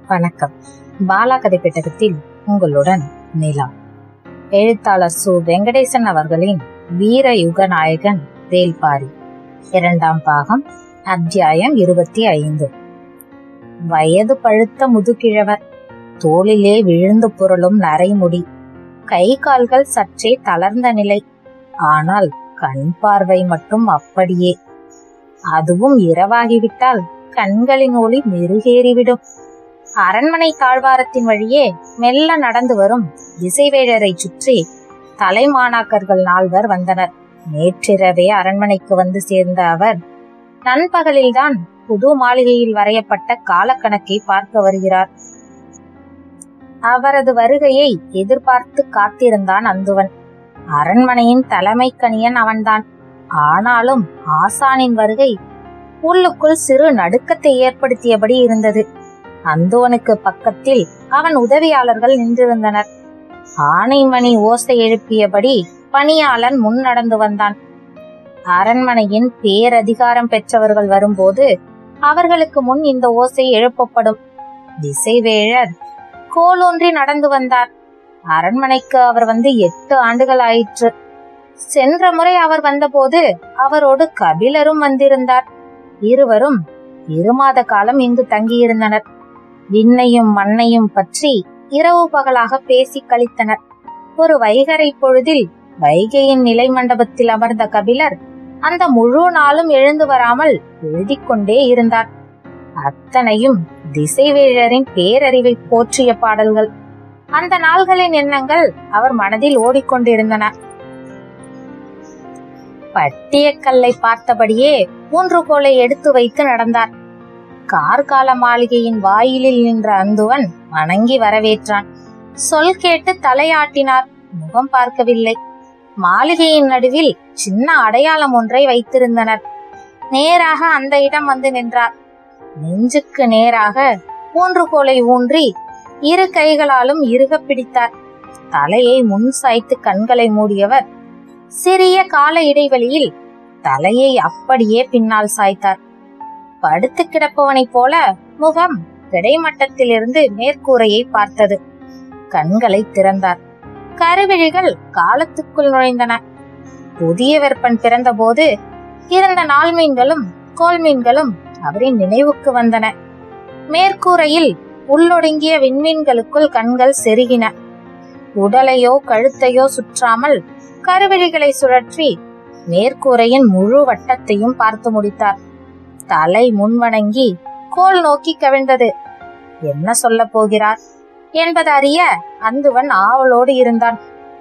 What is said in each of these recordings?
வணக்கம் பாலா கதை பெட்டகத்தில் உங்களுடன் நிலா எழுத்தாளர் சு வெங்கடேசன் அவர்களின் வீர யுக நாயகன் வேல்பாரி இரண்டாம் பாகம் அத்தியாயம் இருபத்தி ஐந்து வயது பழுத்த முதுகிழவர் தோளிலே விழுந்து புரளும் நரைமுடி கை கால்கள் சற்றே தளர்ந்த நிலை ஆனால் கண் பார்வை மட்டும் அப்படியே அதுவும் இரவாகிவிட்டால் கண்களின் ஒளி மெருகேறிவிடும் அரண்மனை தாழ்வாரத்தின் வழியே மெல்ல நடந்து வரும் திசைவேழரை சுற்றி தலைமாணாக்கர்கள் நால்வர் வந்தனர் நேற்றிரவே அரண்மனைக்கு வந்து சேர்ந்த அவர் நண்பகலில்தான் புது மாளிகையில் வரையப்பட்ட காலக்கணக்கை பார்க்க வருகிறார் அவரது வருகையை எதிர்பார்த்து காத்திருந்தான் அந்துவன் அரண்மனையின் தலைமை கணியன் அவன்தான் ஆனாலும் ஆசானின் வருகை உள்ளுக்குள் சிறு நடுக்கத்தை ஏற்படுத்தியபடி இருந்தது அந்தோனுக்கு பக்கத்தில் அவன் உதவியாளர்கள் நின்றிருந்தனர் ஆனைமணி ஓசை எழுப்பியபடி பணியாளன் முன் நடந்து வந்தான் அரண்மனையின் பேரதிகாரம் பெற்றவர்கள் வரும்போது அவர்களுக்கு முன் இந்த ஓசை எழுப்பப்படும் திசைவேழர் கோலூன்றி நடந்து வந்தார் அரண்மனைக்கு அவர் வந்து எட்டு ஆண்டுகள் ஆயிற்று சென்ற முறை அவர் வந்தபோது அவரோடு கபிலரும் வந்திருந்தார் இருவரும் இருமாத காலம் இங்கு தங்கியிருந்தனர் விண்ணையும் மண்ணையும் பற்றி இரவு பகலாக பேசி கழித்தனர் ஒரு வைகரை பொழுதில் வைகையின் நிலை மண்டபத்தில் அமர்ந்த கபிலர் அந்த முழு நாளும் எழுந்து வராமல் எழுதிக் கொண்டே இருந்தார் அத்தனையும் திசைவேழரின் பேரறிவை போற்றிய பாடல்கள் அந்த நாள்களின் எண்ணங்கள் அவர் மனதில் ஓடிக்கொண்டிருந்தன பட்டியக்கல்லை பார்த்தபடியே ஊன்றுகோலை எடுத்து வைத்து நடந்தார் கார்கால மாளிகையின் வாயிலில் நின்ற அந்துவன் வணங்கி வரவேற்றான் சொல் கேட்டு தலையாட்டினார் முகம் பார்க்கவில்லை மாளிகையின் நடுவில் சின்ன அடையாளம் ஒன்றை வைத்திருந்தனர் நேராக அந்த இடம் வந்து நின்றார் நெஞ்சுக்கு நேராக ஊன்றுகோலை ஊன்றி இரு கைகளாலும் இறுக பிடித்தார் தலையை முன் சாய்த்து கண்களை மூடியவர் சிறிய கால இடைவெளியில் தலையை அப்படியே பின்னால் சாய்த்தார் படுத்து கிடப்பவனைப் போல முகம் கிடைமட்டத்திலிருந்து மேற்கூரையை பார்த்தது கண்களை திறந்தார் கருவிழிகள் காலத்துக்குள் நுழைந்தன புதிய வெப்பன் பிறந்தபோது இருந்த நாள் மீன்களும் கோல் மீன்களும் அவரின் நினைவுக்கு வந்தன மேற்கூரையில் உள்ளொடுங்கிய விண்மீன்களுக்குள் கண்கள் செருகின உடலையோ கழுத்தையோ சுற்றாமல் கருவிழிகளை சுழற்றி மேற்கூரையின் முழு வட்டத்தையும் பார்த்து முடித்தார் தலை முன்வணங்கி கோல் நோக்கி கவிழ்ந்தது என்ன சொல்ல போகிறார் என்பது அறிய அந்துவன் ஆவலோடு இருந்தான்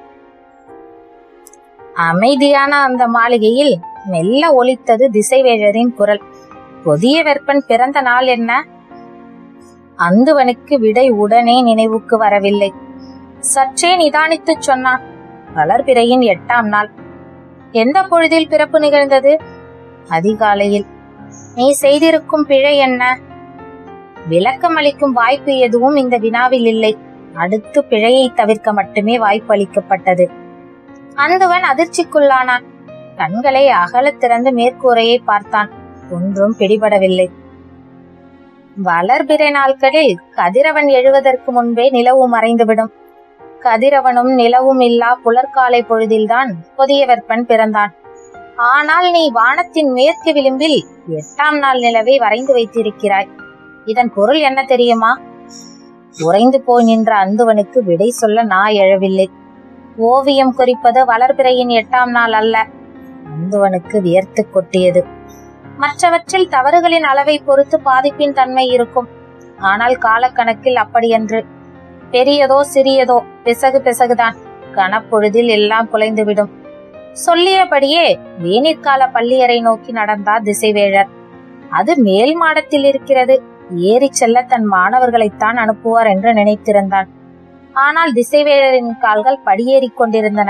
அமைதியான அந்த மாளிகையில் மெல்ல ஒலித்தது திசைவேழரின் குரல் புதிய வெப்பன் பிறந்த நாள் என்ன அந்துவனுக்கு விடை உடனே நினைவுக்கு வரவில்லை சற்றே நிதானித்துச் சொன்னான் வளர்பிறையின் எட்டாம் நாள் எந்த பொழுதில் பிறப்பு நிகழ்ந்தது அதிகாலையில் நீ செய்திருக்கும் பிழை என்ன விளக்கம் அளிக்கும் வாய்ப்பு எதுவும் இந்த வினாவில் இல்லை அடுத்து பிழையை தவிர்க்க மட்டுமே வாய்ப்பு அளிக்கப்பட்டது அந்துவன் அதிர்ச்சிக்குள்ளானான் கண்களை அகலத் திறந்து மேற்கூரையை பார்த்தான் ஒன்றும் பிடிபடவில்லை வளர்பிறை நாட்களில் கதிரவன் எழுவதற்கு முன்பே நிலவு மறைந்துவிடும் கதிரவனும் நிலவும் இல்லா புலர்காலை பொழுதில்தான் புதிய வெப்பன் பிறந்தான் ஆனால் நீ வானத்தின் மேற்கு விளிம்பில் எட்டாம் நாள் நிலவை வரைந்து வைத்திருக்கிறாய் இதன் பொருள் என்ன தெரியுமா உறைந்து போய் நின்ற அந்துவனுக்கு விடை சொல்ல நான் எழவில்லை ஓவியம் குறிப்பது வளர்பிறையின் எட்டாம் நாள் அல்ல அந்துவனுக்கு வியர்த்து கொட்டியது மற்றவற்றில் தவறுகளின் அளவை பொறுத்து பாதிப்பின் தன்மை இருக்கும் ஆனால் காலக்கணக்கில் அப்படியன்று பெரியதோ சிறியதோ பிசகு பிசகுதான் கனப்பொழுதில் எல்லாம் குலைந்துவிடும் சொல்லியபடியே வேணிற்கால பள்ளியறை நோக்கி நடந்தார் திசைவேழர் அது மேல் மாடத்தில் இருக்கிறது ஏறி செல்ல தன் மாணவர்களைத்தான் அனுப்புவார் என்று நினைத்திருந்தான் ஆனால் திசைவேழரின் கால்கள் படியேறிக் கொண்டிருந்தன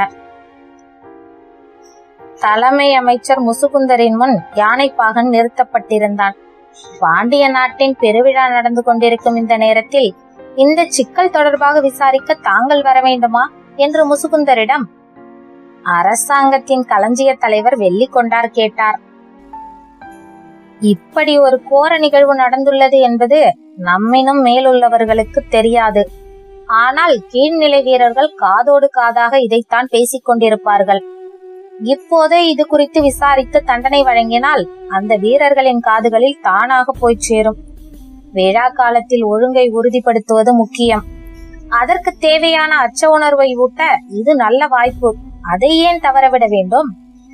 தலைமை அமைச்சர் முசுகுந்தரின் முன் யானைப்பாகன் நிறுத்தப்பட்டிருந்தான் பாண்டிய நாட்டின் பெருவிழா நடந்து கொண்டிருக்கும் இந்த நேரத்தில் இந்த சிக்கல் தொடர்பாக விசாரிக்க தாங்கள் வர வேண்டுமா என்று முசுகுந்தரிடம் அரசாங்கத்தின் களஞ்சிய தலைவர் வெள்ளி கொண்டார் கேட்டார் இப்படி ஒரு கோர நிகழ்வு நடந்துள்ளது என்பது நம்மினும் மேலுள்ளவர்களுக்கு தெரியாது ஆனால் கீழ்நிலை வீரர்கள் காதோடு காதாக இதைத்தான் பேசிக் கொண்டிருப்பார்கள் இப்போதே இது குறித்து விசாரித்து தண்டனை வழங்கினால் அந்த வீரர்களின் காதுகளில் தானாக போய் சேரும் விழா காலத்தில் ஒழுங்கை உறுதிப்படுத்துவது முக்கியம் அதற்கு தேவையான அச்ச உணர்வை ஊட்ட இது நல்ல வாய்ப்பு அதை ஏன் தவறவிட வேண்டும்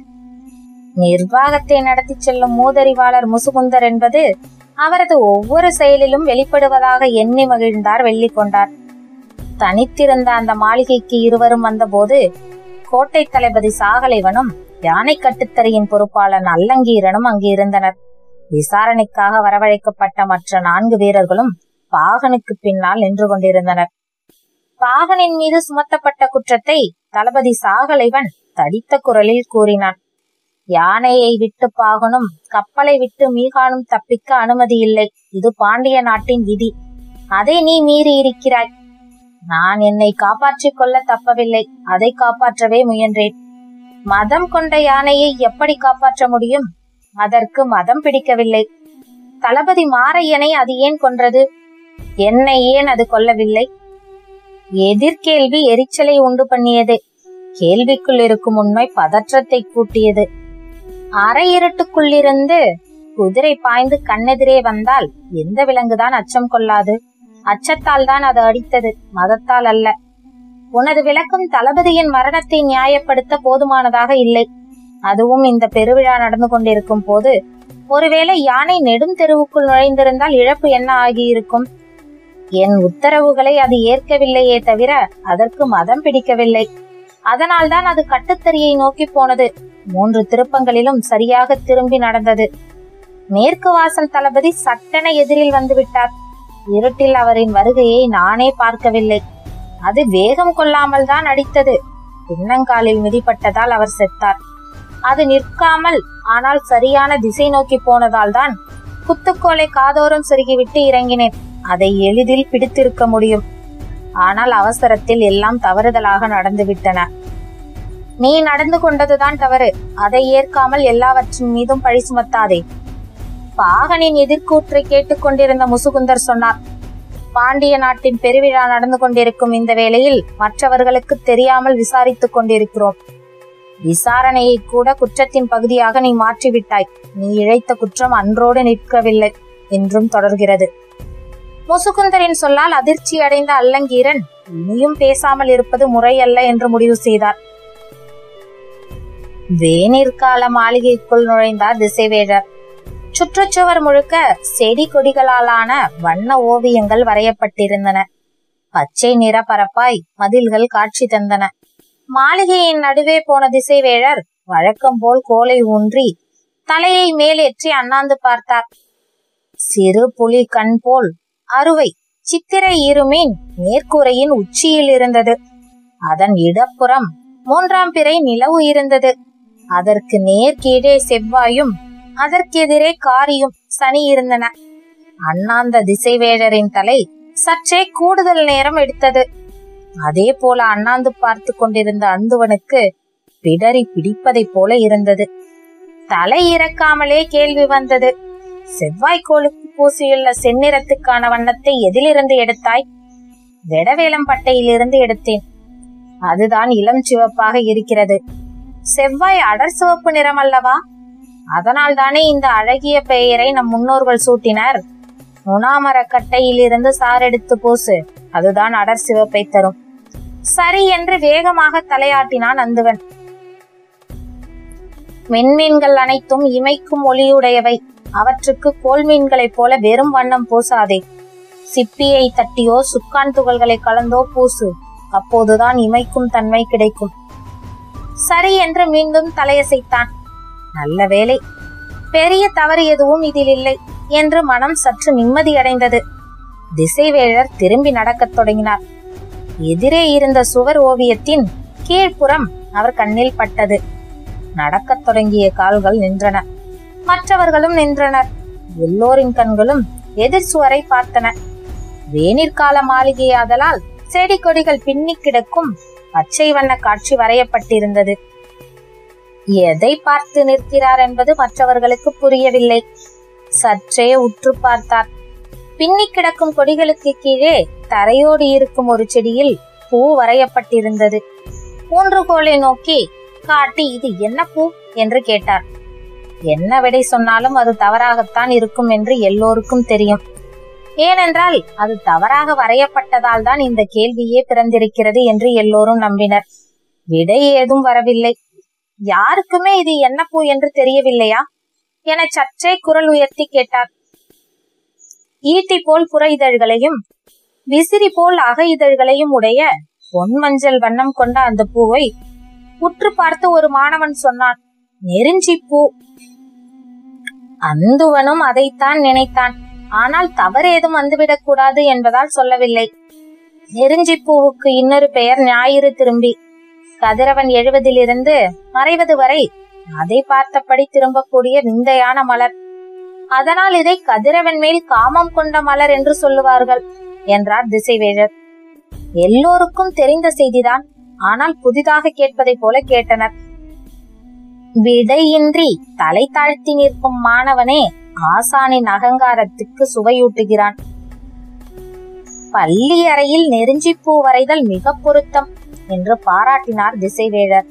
நிர்வாகத்தை நடத்தி செல்லும் மூதறிவாளர் முசுகுந்தர் என்பது அவரது ஒவ்வொரு செயலிலும் வெளிப்படுவதாக எண்ணி மகிழ்ந்தார் வெள்ளி கொண்டார் தனித்திருந்த அந்த மாளிகைக்கு இருவரும் வந்தபோது கோட்டை தளபதி சாகலைவனும் யானை கட்டுத்தறியின் பொறுப்பாளன் அல்லங்கீரனும் அங்கு இருந்தனர் விசாரணைக்காக வரவழைக்கப்பட்ட மற்ற நான்கு வீரர்களும் பாகனுக்கு பின்னால் நின்று கொண்டிருந்தனர் பாகனின் மீது சுமத்தப்பட்ட குற்றத்தை தளபதி சாகலைவன் தடித்த குரலில் கூறினான் யானையை விட்டு பாகனும் கப்பலை விட்டு மீகானும் தப்பிக்க அனுமதி இல்லை இது பாண்டிய நாட்டின் விதி அதை நீ மீறி இருக்கிறாய் நான் என்னை காப்பாற்றிக் கொள்ள தப்பவில்லை அதை காப்பாற்றவே முயன்றேன் மதம் கொண்ட யானையை எப்படி காப்பாற்ற முடியும் அதற்கு மதம் பிடிக்கவில்லை தளபதி மாரையனை அது ஏன் கொன்றது என்னை ஏன் அது கொல்லவில்லை எதிர்கேள்வி எரிச்சலை உண்டு பண்ணியது கேள்விக்குள் இருக்கும் உண்மை பதற்றத்தை கூட்டியது அரை இருட்டுக்குள்ளிருந்து குதிரை பாய்ந்து கண்ணெதிரே வந்தால் எந்த விலங்குதான் அச்சம் கொள்ளாது அச்சத்தால் தான் அது அடித்தது மதத்தால் அல்ல உனது விளக்கம் தளபதியின் மரணத்தை நியாயப்படுத்த போதுமானதாக இல்லை அதுவும் இந்த பெருவிழா நடந்து கொண்டிருக்கும் போது ஒருவேளை யானை நெடும் தெருவுக்குள் நுழைந்திருந்தால் இழப்பு என்ன ஆகியிருக்கும் என் உத்தரவுகளை அது ஏற்கவில்லையே தவிர அதற்கு மதம் பிடிக்கவில்லை அதனால்தான் அது கட்டுத்தறியை நோக்கி போனது மூன்று திருப்பங்களிலும் சரியாக திரும்பி நடந்தது மேற்கு வாசல் தளபதி சட்டென எதிரில் வந்து விட்டார் இருட்டில் அவரின் வருகையை நானே பார்க்கவில்லை அது வேகம் கொள்ளாமல் தான் அடித்தது பின்னங்காலில் மிதிப்பட்டதால் அவர் செத்தார் அது நிற்காமல் ஆனால் சரியான திசை நோக்கி போனதால் தான் குத்துக்கோலை காதோரம் செருகிவிட்டு இறங்கினேன் அதை எளிதில் பிடித்திருக்க முடியும் ஆனால் அவசரத்தில் எல்லாம் தவறுதலாக நடந்துவிட்டன நீ நடந்து கொண்டதுதான் தவறு அதை ஏற்காமல் எல்லாவற்றின் மீதும் பழி சுமத்தாதே பாகனின் எதிர்கூற்றை கேட்டுக்கொண்டிருந்த முசுகுந்தர் சொன்னார் பாண்டிய நாட்டின் பெருவிழா நடந்து கொண்டிருக்கும் இந்த வேளையில் மற்றவர்களுக்கு தெரியாமல் விசாரித்துக் கொண்டிருக்கிறோம் விசாரணையை கூட குற்றத்தின் பகுதியாக நீ மாற்றிவிட்டாய் நீ இழைத்த குற்றம் அன்றோடு நிற்கவில்லை என்றும் தொடர்கிறது முசுகுந்தரின் சொல்லால் அதிர்ச்சி அடைந்த அல்லங்கீரன் இனியும் பேசாமல் இருப்பது முறையல்ல என்று முடிவு செய்தார் வேனிற்கால மாளிகைக்குள் நுழைந்தார் திசைவேழர் சுற்றுச்சுவர் முழுக்க செடி கொடிகளாலான வண்ண ஓவியங்கள் வரையப்பட்டிருந்தன பச்சை நிற பரப்பாய் மதில்கள் காட்சி தந்தன மாளிகையின் நடுவே போன திசைவேழர் வழக்கம் போல் கோலை ஊன்றி தலையை மேலேற்றி அண்ணாந்து பார்த்தார் சிறு புலி கண் போல் அறுவை சித்திரை இருமீன் மேற்கூரையின் உச்சியில் இருந்தது அதன் இடப்புறம் மூன்றாம் பிறை நிலவு இருந்தது அதற்கு நேர் கீழே செவ்வாயும் அதற்கெதிரே காரியும் சனி இருந்தன அண்ணாந்த திசைவேழரின் தலை சற்றே கூடுதல் நேரம் எடுத்தது அதே போல அண்ணாந்து பார்த்து கொண்டிருந்த அந்துவனுக்கு பிடரி பிடிப்பதைப் போல இருந்தது தலை இறக்காமலே கேள்வி வந்தது செவ்வாய்க்கோளுக்கு பூசியுள்ள செந்நிறத்துக்கான வண்ணத்தை எதிலிருந்து எடுத்தாய் வெடவேலம் பட்டையிலிருந்து எடுத்தேன் அதுதான் இளம் சிவப்பாக இருக்கிறது செவ்வாய் அடர் சிவப்பு நிறம் அல்லவா அதனால் தானே இந்த அழகிய பெயரை நம் முன்னோர்கள் சூட்டினர் முனாமர கட்டையிலிருந்து சாரெடுத்து பூசு அதுதான் அடர் சிவப்பை தரும் சரி என்று வேகமாக தலையாட்டினான் அந்துவன் மென்மீன்கள் அனைத்தும் இமைக்கும் ஒளியுடையவை அவற்றுக்கு கோல் மீன்களைப் போல வெறும் வண்ணம் பூசாதே சிப்பியை தட்டியோ சுக்கான் துகள்களை கலந்தோ பூசு அப்போதுதான் இமைக்கும் தன்மை கிடைக்கும் சரி என்று மீண்டும் தலையசைத்தான் நல்ல வேலை பெரிய தவறு எதுவும் இதில் இல்லை என்று மனம் சற்று நிம்மதியடைந்தது திசைவேழர் திரும்பி நடக்கத் தொடங்கினார் எதிரே இருந்த சுவர் ஓவியத்தின் கீழ்ப்புறம் அவர் கண்ணில் பட்டது நடக்கத் தொடங்கிய கால்கள் நின்றன மற்றவர்களும் நின்றனர் எல்லோரின் கண்களும் எதிர் சுவரை பார்த்தன வேனிற்கால மாளிகையாதலால் செடி கொடிகள் பின்னி கிடக்கும் பச்சை வண்ண காட்சி வரையப்பட்டிருந்தது எதை பார்த்து நிற்கிறார் என்பது மற்றவர்களுக்கு புரியவில்லை சற்றே உற்று பார்த்தார் பின்னி கிடக்கும் கொடிகளுக்கு கீழே தரையோடு இருக்கும் ஒரு செடியில் பூ வரையப்பட்டிருந்தது ஊன்றுகோலை நோக்கி காட்டி இது என்ன பூ என்று கேட்டார் என்ன விடை சொன்னாலும் அது தவறாகத்தான் இருக்கும் என்று எல்லோருக்கும் தெரியும் ஏனென்றால் அது தவறாக வரையப்பட்டதால் தான் இந்த கேள்வியே பிறந்திருக்கிறது என்று எல்லோரும் நம்பினர் விடை ஏதும் வரவில்லை யாருக்குமே இது என்ன பூ என்று தெரியவில்லையா என சற்றே குரல் உயர்த்தி கேட்டார் ஈட்டி போல் புற இதழ்களையும் விசிறி போல் அக இதழ்களையும் உடைய பொன் மஞ்சள் வண்ணம் கொண்ட அந்த பூவை உற்று பார்த்து ஒரு மாணவன் சொன்னான் நெருஞ்சி பூ அந்துவனும் அதைத்தான் நினைத்தான் ஆனால் தவறேதும் வந்துவிடக் கூடாது என்பதால் சொல்லவில்லை நெருஞ்சி பூவுக்கு இன்னொரு பெயர் ஞாயிறு திரும்பி கதிரவன் எழுவதிலிருந்து மறைவது வரை அதை பார்த்தபடி திரும்பக்கூடிய விந்தையான மலர் அதனால் இதை கதிரவன் மேல் காமம் கொண்ட மலர் என்று சொல்லுவார்கள் என்றார் திசைவேழர் எல்லோருக்கும் தெரிந்த செய்திதான் ஆனால் புதிதாக கேட்பதைப் போல கேட்டனர் விடையின்றி தலை தாழ்த்தி நிற்கும் மாணவனே ஆசானின் அகங்காரத்துக்கு சுவையூட்டுகிறான் பள்ளி அறையில் நெருஞ்சிப்பூ வரைதல் மிக பொருத்தம் என்று பாராட்டினார் திசைவேழர்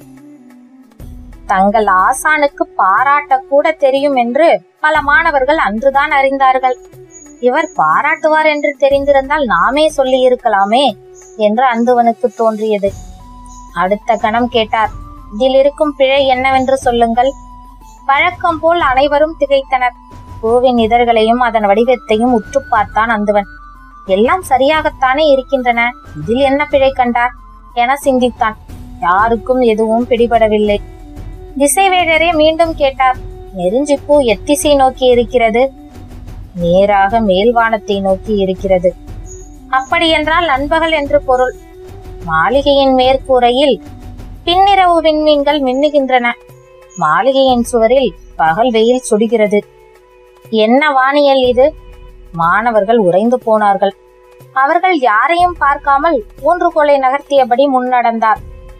தங்கள் ஆசானுக்கு பாராட்ட கூட தெரியும் என்று பல மாணவர்கள் அன்றுதான் அறிந்தார்கள் இவர் பாராட்டுவார் என்று தெரிந்திருந்தால் நாமே சொல்லி இருக்கலாமே என்று அந்துவனுக்கு தோன்றியது அடுத்த கணம் கேட்டார் இதில் இருக்கும் பிழை என்னவென்று சொல்லுங்கள் பழக்கம் போல் அனைவரும் திகைத்தனர் பூவின் இதழ்களையும் அதன் வடிவத்தையும் உற்று பார்த்தான் அந்துவன் எல்லாம் சரியாகத்தானே இருக்கின்றன இதில் என்ன பிழை கண்டார் என சிந்தித்தான் யாருக்கும் எதுவும் பிடிபடவில்லை திசைவேழரே மீண்டும் கேட்டார் நெருஞ்சிப்பூ எத்திசை நோக்கி இருக்கிறது நேராக மேல்வானத்தை நோக்கி இருக்கிறது அப்படியென்றால் நண்பகல் என்று பொருள் மாளிகையின் மேற்கூரையில் பின்னிரவு விண்மீன்கள் மின்னுகின்றன மாளிகையின் சுவரில் பகல் வெயில் சுடுகிறது என்ன வானியல் இது மாணவர்கள் உறைந்து போனார்கள் அவர்கள் யாரையும் பார்க்காமல் ஊன்றுகோலை நகர்த்தியபடி முன்னடந்தார்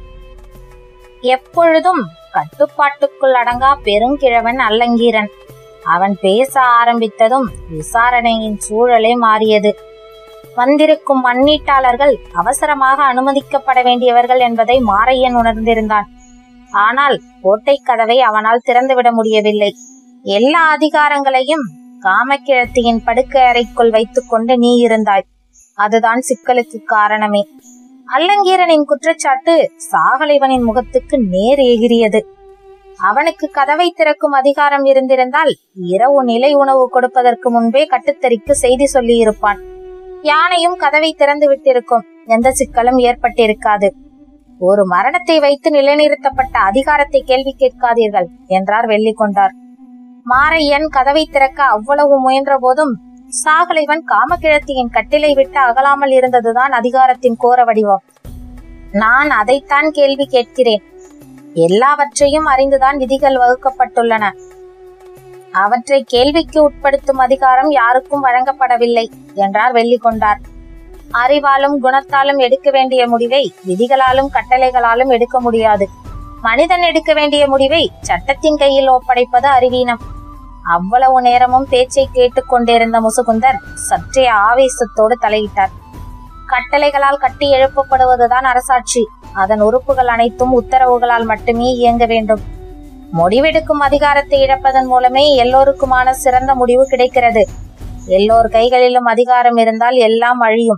எப்பொழுதும் கட்டுப்பாட்டுக்குள் அடங்கா பெருங்கிழவன் அல்லங்கீரன் அவன் பேச ஆரம்பித்ததும் விசாரணையின் சூழலே மாறியது வந்திருக்கும் மண்ணீட்டாளர்கள் அவசரமாக அனுமதிக்கப்பட வேண்டியவர்கள் என்பதை மாரையன் உணர்ந்திருந்தான் ஆனால் கோட்டை கதவை அவனால் திறந்துவிட முடியவில்லை எல்லா அதிகாரங்களையும் காமக்கிழத்தியின் படுக்கை அறைக்குள் வைத்துக் கொண்டு நீ இருந்தாய் அதுதான் சிக்கலுக்கு காரணமே அல்லங்கீரனின் குற்றச்சாட்டு சாகலைவனின் முகத்துக்கு நேர் எகிரியது அவனுக்கு கதவை திறக்கும் அதிகாரம் இருந்திருந்தால் இரவு நிலை உணவு கொடுப்பதற்கு முன்பே கட்டுத்தறிக்கு செய்தி சொல்லி இருப்பான் யானையும் கதவை திறந்து விட்டிருக்கும் எந்த சிக்கலும் ஏற்பட்டிருக்காது ஒரு மரணத்தை வைத்து நிலைநிறுத்தப்பட்ட அதிகாரத்தை கேள்வி கேட்காதீர்கள் என்றார் வெள்ளிக்கொண்டார் மாரையன் கதவை திறக்க அவ்வளவு முயன்ற போதும் சாகலைவன் காமக்கிழத்தியின் கட்டிலை விட்டு அகலாமல் இருந்ததுதான் அதிகாரத்தின் கோர வடிவம் நான் அதைத்தான் கேள்வி கேட்கிறேன் எல்லாவற்றையும் அறிந்துதான் விதிகள் வகுக்கப்பட்டுள்ளன அவற்றை கேள்விக்கு உட்படுத்தும் அதிகாரம் யாருக்கும் வழங்கப்படவில்லை என்றார் வெள்ளிக்கொண்டார் அறிவாலும் குணத்தாலும் எடுக்க வேண்டிய முடிவை விதிகளாலும் கட்டளைகளாலும் எடுக்க முடியாது மனிதன் எடுக்க வேண்டிய முடிவை சட்டத்தின் கையில் ஒப்படைப்பது அறிவீனம் அவ்வளவு நேரமும் பேச்சை கேட்டுக் கொண்டிருந்த முசுகுந்தர் சற்றே ஆவேசத்தோடு தலையிட்டார் கட்டளைகளால் கட்டி எழுப்பப்படுவதுதான் அரசாட்சி அதன் உறுப்புகள் அனைத்தும் உத்தரவுகளால் மட்டுமே இயங்க வேண்டும் முடிவெடுக்கும் அதிகாரத்தை இழப்பதன் மூலமே எல்லோருக்குமான சிறந்த முடிவு கிடைக்கிறது எல்லோர் கைகளிலும் அதிகாரம் இருந்தால் எல்லாம் அழியும்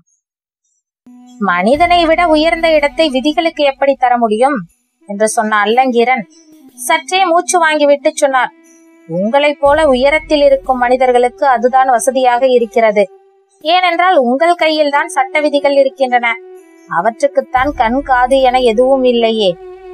மனிதனை விட உயர்ந்த இடத்தை விதிகளுக்கு எப்படி தர முடியும் என்று சொன்ன அல்லங்கீரன் சற்றே மூச்சு வாங்கிவிட்டு சொன்னார் உங்களைப் போல உயரத்தில் இருக்கும் மனிதர்களுக்கு அதுதான் வசதியாக இருக்கிறது ஏனென்றால் உங்கள் கையில் தான் சட்ட விதிகள் இருக்கின்றன அவற்றுக்குத்தான் கண் காது என எதுவும் இல்லையே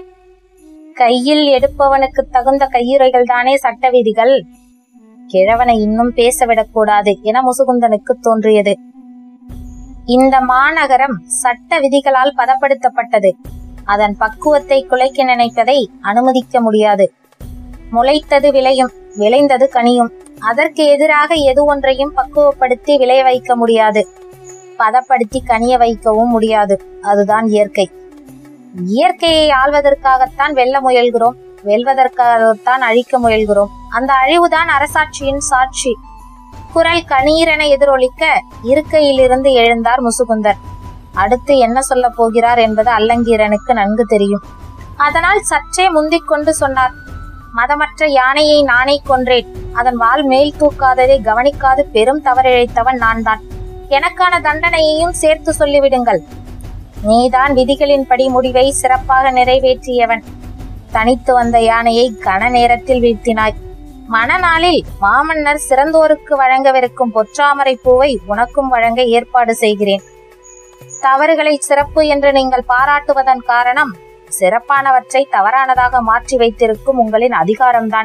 கையில் எடுப்பவனுக்கு தகுந்த கையுறைகள் தானே சட்ட விதிகள் கிழவனை இன்னும் பேசவிடக் கூடாது என முசுகுந்தனுக்கு தோன்றியது இந்த மாநகரம் சட்ட விதிகளால் பதப்படுத்தப்பட்டது அதன் பக்குவத்தை குலைக்க நினைப்பதை அனுமதிக்க முடியாது முளைத்தது விளையும் விளைந்தது கனியும் அதற்கு எதிராக எது ஒன்றையும் பக்குவப்படுத்தி விளைய வைக்க முடியாது பதப்படுத்தி கனிய வைக்கவும் முடியாது அதுதான் இயற்கை இயற்கையை ஆள்வதற்காகத்தான் வெல்ல முயல்கிறோம் வெல்வதற்காகத்தான் அழிக்க முயல்கிறோம் அந்த அழிவுதான் அரசாட்சியின் சாட்சி குரல் கணீரென எதிரொலிக்க இருக்கையிலிருந்து எழுந்தார் முசுகுந்தர் அடுத்து என்ன சொல்ல போகிறார் என்பது அல்லங்கீரனுக்கு நன்கு தெரியும் அதனால் சற்றே முந்திக் கொண்டு சொன்னார் மதமற்ற யானையை நானே கொன்றேன் அதன் வால் மேல் தூக்காததை கவனிக்காது பெரும் தவறிழைத்தவன் நான் தான் எனக்கான தண்டனையையும் சேர்த்து சொல்லிவிடுங்கள் நீதான் விதிகளின்படி முடிவை சிறப்பாக நிறைவேற்றியவன் தனித்து வந்த யானையை கன நேரத்தில் வீழ்த்தினாய் மணநாளில் மாமன்னர் சிறந்தோருக்கு வழங்கவிருக்கும் பொற்றாமரை பூவை உனக்கும் வழங்க ஏற்பாடு செய்கிறேன் தவறுகளை சிறப்பு என்று நீங்கள் பாராட்டுவதன் காரணம் சிறப்பானவற்றை தவறானதாக மாற்றி வைத்திருக்கும் உங்களின் அதிகாரம்தான்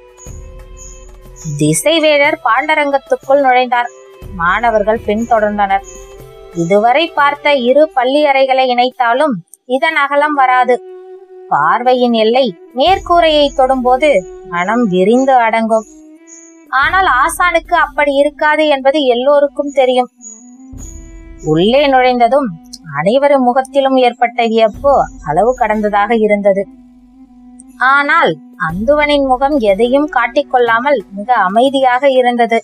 திசைவேழர் பாண்டரங்கத்துக்குள் நுழைந்தார் மாணவர்கள் பின்தொடர்ந்தனர் இதுவரை பார்த்த இரு பள்ளி அறைகளை இணைத்தாலும் இதன் அகலம் வராது பார்வையின் எல்லை மேற்கூரையை தொடும்போது மனம் விரிந்து அடங்கும் ஆனால் ஆசானுக்கு அப்படி இருக்காது என்பது எல்லோருக்கும் தெரியும் உள்ளே நுழைந்ததும் அனைவரும் முகத்திலும் ஏற்பட்ட வியப்பு அளவு கடந்ததாக இருந்தது ஆனால் அந்துவனின் முகம் எதையும் காட்டிக்கொள்ளாமல் மிக அமைதியாக இருந்தது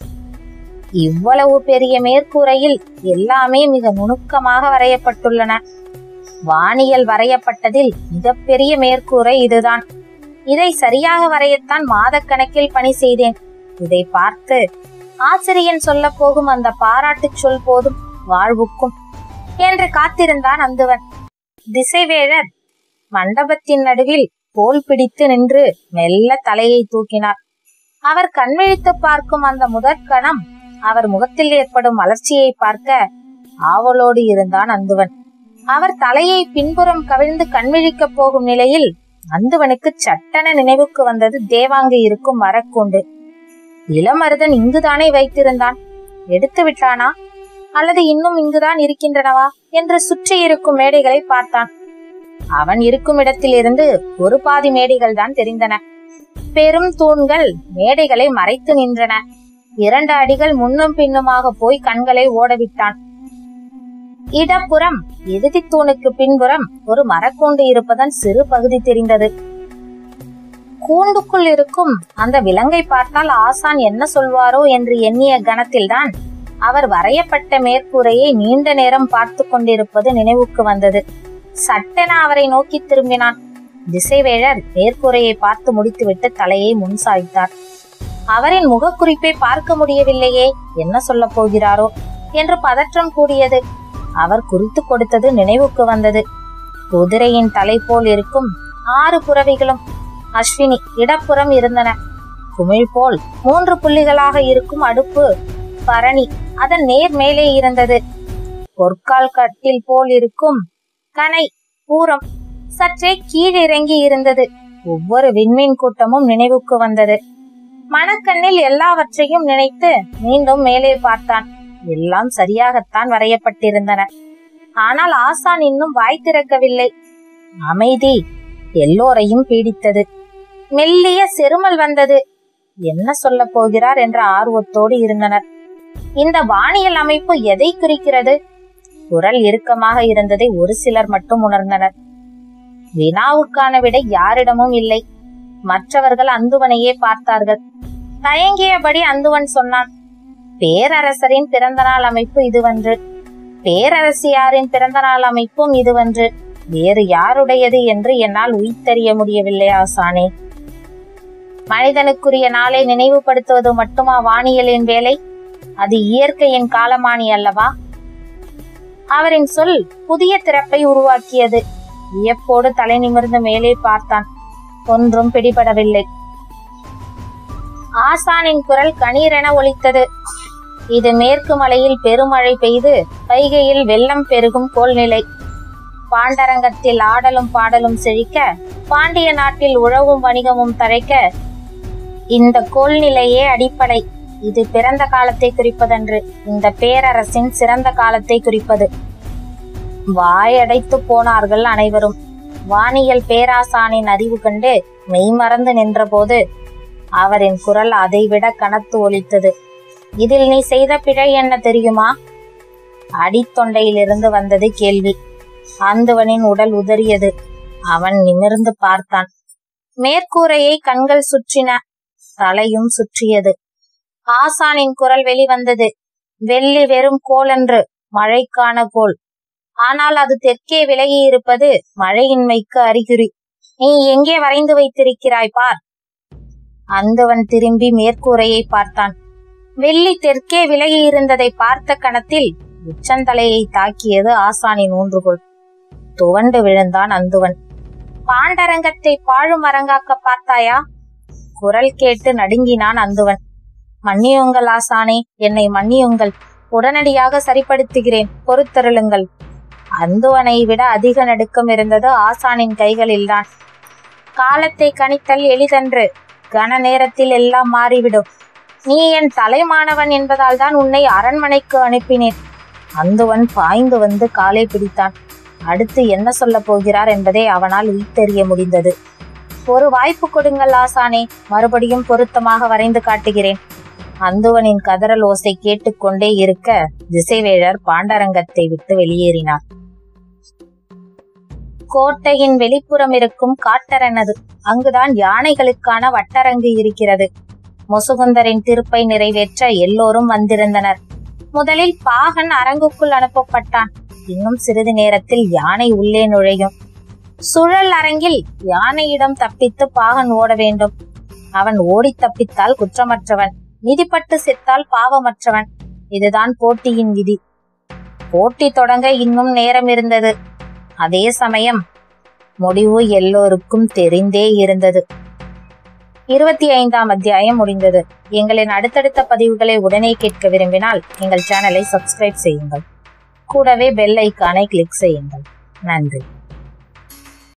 இவ்வளவு பெரிய மேற்கூரையில் எல்லாமே மிக நுணுக்கமாக வரையப்பட்டுள்ளன வானியல் வரையப்பட்டதில் மிகப்பெரிய மேற்கூரை இதுதான் இதை சரியாக வரையத்தான் மாதக்கணக்கில் பணி செய்தேன் இதை பார்த்து ஆசிரியன் சொல்ல போகும் அந்த பாராட்டுச் சொல் போதும் வாழ்வுக்கும் என்று காத்திருந்தான் அந்துவன் திசைவேழர் மண்டபத்தின் நடுவில் தோல் பிடித்து நின்று மெல்ல தலையை தூக்கினார் அவர் கண்விழித்து பார்க்கும் அந்த முதற்கணம் அவர் முகத்தில் ஏற்படும் வளர்ச்சியை பார்க்க ஆவலோடு இருந்தான் அந்துவன் அவர் தலையை பின்புறம் கவிழ்ந்து கண்விழிக்கப் போகும் நிலையில் அந்துவனுக்கு சட்டென நினைவுக்கு வந்தது தேவாங்கு இருக்கும் மரக்கூண்டு இளமருதன் இங்குதானே வைத்திருந்தான் எடுத்து விட்டானா அல்லது இன்னும் இங்குதான் இருக்கின்றனவா என்று சுற்றி இருக்கும் மேடைகளை பார்த்தான் அவன் இருக்கும் இடத்திலிருந்து ஒரு பாதி மேடைகள் தான் தெரிந்தன பெரும் தூண்கள் மேடைகளை மறைத்து நின்றன இரண்டு அடிகள் முன்னும் பின்னுமாக போய் கண்களை ஓடவிட்டான் இடப்புறம் இறுதி தூணுக்கு பின்புறம் ஒரு மரக்கூண்டு இருப்பதன் சிறு பகுதி தெரிந்தது கூண்டுக்குள் இருக்கும் அந்த விலங்கை பார்த்தால் ஆசான் என்ன சொல்வாரோ என்று எண்ணிய கணத்தில்தான் அவர் வரையப்பட்ட மேற்கூரையை நீண்ட நேரம் பார்த்து கொண்டிருப்பது நினைவுக்கு வந்தது சட்டென அவரை நோக்கி திரும்பினான் திசைவேழர் மேற்கூரையை பார்த்து முடித்துவிட்டு தலையை முன் சாய்த்தார் அவரின் முகக்குறிப்பை பார்க்க முடியவில்லையே என்ன சொல்ல போகிறாரோ என்று பதற்றம் கூடியது அவர் குறித்து கொடுத்தது நினைவுக்கு வந்தது குதிரையின் தலை போல் இருக்கும் ஆறு புறவிகளும் அஸ்வினி இடப்புறம் இருந்தன குமிழ் போல் மூன்று புள்ளிகளாக இருக்கும் அடுப்பு பரணி அதன் நேர் மேலே இருந்தது பொற்கால் கட்டில் போல் இருக்கும் கனை பூரம் சற்றே கீழிறங்கி இருந்தது ஒவ்வொரு விண்மீன் கூட்டமும் நினைவுக்கு வந்தது மணக்கண்ணில் எல்லாவற்றையும் நினைத்து மீண்டும் மேலே பார்த்தான் எல்லாம் சரியாகத்தான் வரையப்பட்டிருந்தன ஆனால் ஆசான் இன்னும் வாய் திறக்கவில்லை அமைதி எல்லோரையும் பீடித்தது மெல்லிய செருமல் வந்தது என்ன சொல்ல போகிறார் என்ற ஆர்வத்தோடு இருந்தனர் இந்த வானியல் அமைப்பு எதை குறிக்கிறது குரல் இறுக்கமாக இருந்ததை ஒரு சிலர் மட்டும் உணர்ந்தனர் வினாவுக்கான விடை யாரிடமும் இல்லை மற்றவர்கள் அந்துவனையே பார்த்தார்கள் தயங்கியபடி அந்துவன் சொன்னான் பேரரசரின் பிறந்தநாள் அமைப்பு இதுவன்று பேரரசியாரின் பிறந்தநாள் அமைப்பும் இதுவன்று வேறு யாருடையது என்று என்னால் உயிர்த்தறிய முடியவில்லை ஆசானே மனிதனுக்குரிய நாளை நினைவுபடுத்துவது மட்டுமா வானியலின் வேலை அது இயற்கையின் காலமானி அல்லவா அவரின் சொல் புதிய திறப்பை உருவாக்கியது வியப்போடு தலை நிமிர்ந்து மேலே பார்த்தான் ஒன்றும் பிடிபடவில்லை ஆசானின் குரல் கணீரென ஒலித்தது இது மேற்கு மலையில் பெருமழை பெய்து வைகையில் வெள்ளம் பெருகும் கோல்நிலை பாண்டரங்கத்தில் ஆடலும் பாடலும் செழிக்க பாண்டிய நாட்டில் உழவும் வணிகமும் தழைக்க இந்த கோல்நிலையே அடிப்படை இது பிறந்த காலத்தை குறிப்பதன்று இந்த பேரரசின் சிறந்த காலத்தை குறிப்பது வாயடைத்து போனார்கள் அனைவரும் வானியல் பேராசானின் அறிவு கண்டு மெய்மறந்து நின்றபோது அவரின் குரல் அதைவிட கனத்து ஒலித்தது இதில் நீ செய்த பிழை என்ன தெரியுமா அடித்தொண்டையிலிருந்து வந்தது கேள்வி ஆந்தவனின் உடல் உதறியது அவன் நிமிர்ந்து பார்த்தான் மேற்கூரையை கண்கள் சுற்றின தலையும் சுற்றியது ஆசானின் குரல் வெளிவந்தது வெள்ளி வெறும் கோலன்று மழைக்கான கோல் ஆனால் அது தெற்கே விலகி இருப்பது மழையின்மைக்கு அறிகுறி நீ எங்கே வரைந்து வைத்திருக்கிறாய் பார் அந்தவன் திரும்பி மேற்கூரையை பார்த்தான் வெள்ளி தெற்கே விலகி இருந்ததை பார்த்த கணத்தில் உச்சந்தலையை தாக்கியது ஆசானின் ஊன்றுகோல் துவண்டு விழுந்தான் அந்துவன் பாண்டரங்கத்தை பாழும் அரங்காக்க பார்த்தாயா குரல் கேட்டு நடுங்கினான் அந்துவன் மன்னியுங்கள் ஆசானே என்னை மன்னியுங்கள் உடனடியாக சரிப்படுத்துகிறேன் பொறுத்தருளுங்கள் அந்துவனை விட அதிக நடுக்கம் இருந்தது ஆசானின் கைகளில்தான் காலத்தை கணித்தல் எளிதன்று கன நேரத்தில் எல்லாம் மாறிவிடும் நீ என் தலைமானவன் என்பதால் தான் உன்னை அரண்மனைக்கு அனுப்பினேன் அந்துவன் பாய்ந்து வந்து காலை பிடித்தான் அடுத்து என்ன சொல்ல போகிறார் என்பதை அவனால் உயிர்த்தெறிய முடிந்தது ஒரு வாய்ப்பு கொடுங்கள் ஆசானே மறுபடியும் பொருத்தமாக வரைந்து காட்டுகிறேன் அந்துவனின் கதறல் ஓசை கேட்டுக்கொண்டே இருக்க திசைவேழர் பாண்டரங்கத்தை விட்டு வெளியேறினார் கோட்டையின் வெளிப்புறம் இருக்கும் காட்டரனது அங்குதான் யானைகளுக்கான வட்டரங்கு இருக்கிறது முசுகுந்தரின் திருப்பை நிறைவேற்ற எல்லோரும் வந்திருந்தனர் முதலில் பாகன் அரங்குக்குள் அனுப்பப்பட்டான் இன்னும் சிறிது நேரத்தில் யானை உள்ளே நுழையும் சுழல் அரங்கில் யானையிடம் தப்பித்து பாகன் ஓட வேண்டும் அவன் ஓடி தப்பித்தால் குற்றமற்றவன் மிதிப்பட்டு செத்தால் பாவமற்றவன் இதுதான் போட்டியின் விதி போட்டி தொடங்க இன்னும் நேரம் இருந்தது அதே சமயம் முடிவு எல்லோருக்கும் தெரிந்தே இருந்தது இருபத்தி ஐந்தாம் அத்தியாயம் முடிந்தது எங்களின் அடுத்தடுத்த பதிவுகளை உடனே கேட்க விரும்பினால் எங்கள் சேனலை சப்ஸ்கிரைப் செய்யுங்கள் கூடவே பெல் ஐக்கானை கிளிக் செய்யுங்கள் நன்றி